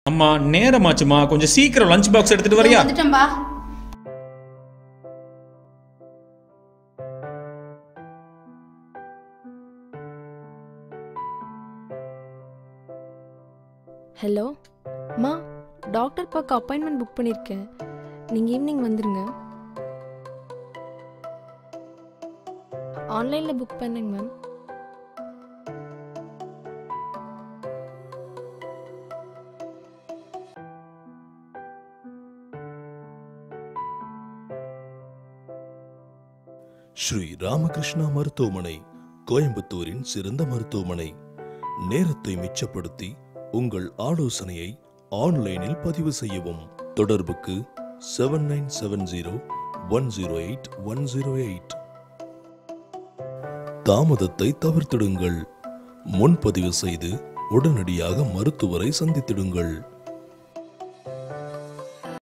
அம்மா நேரமாச்சுமா கொஞ்சம் சீக்கிரம் லஞ்ச் பாக்ஸ் எடுத்துட்டு வரியா வந்துட்டேன்பா ஹலோ அம்மா டாக்டர் பார்க்க அப்பாயின்மெண்ட் புக் பண்ணியிருக்கேன் நீங்கள் ஈவினிங் வந்துருங்க ஆன்லைனில் புக் பண்ணுங்க மேம் ஸ்ரீ ராமகிருஷ்ணா மருத்துவமனை கோயம்புத்தூரின் சிறந்த மருத்துவமனை நேரத்தை மிச்சப்படுத்தி உங்கள் ஆலோசனையை ஆன்லைனில் பதிவு செய்யவும் தொடர்புக்கு seven nine seven zero one zero eight one zero eight தாமதத்தை தவிர்த்திடுங்கள் முன்பதிவு செய்து உடனடியாக மருத்துவரை சந்தித்திடுங்கள்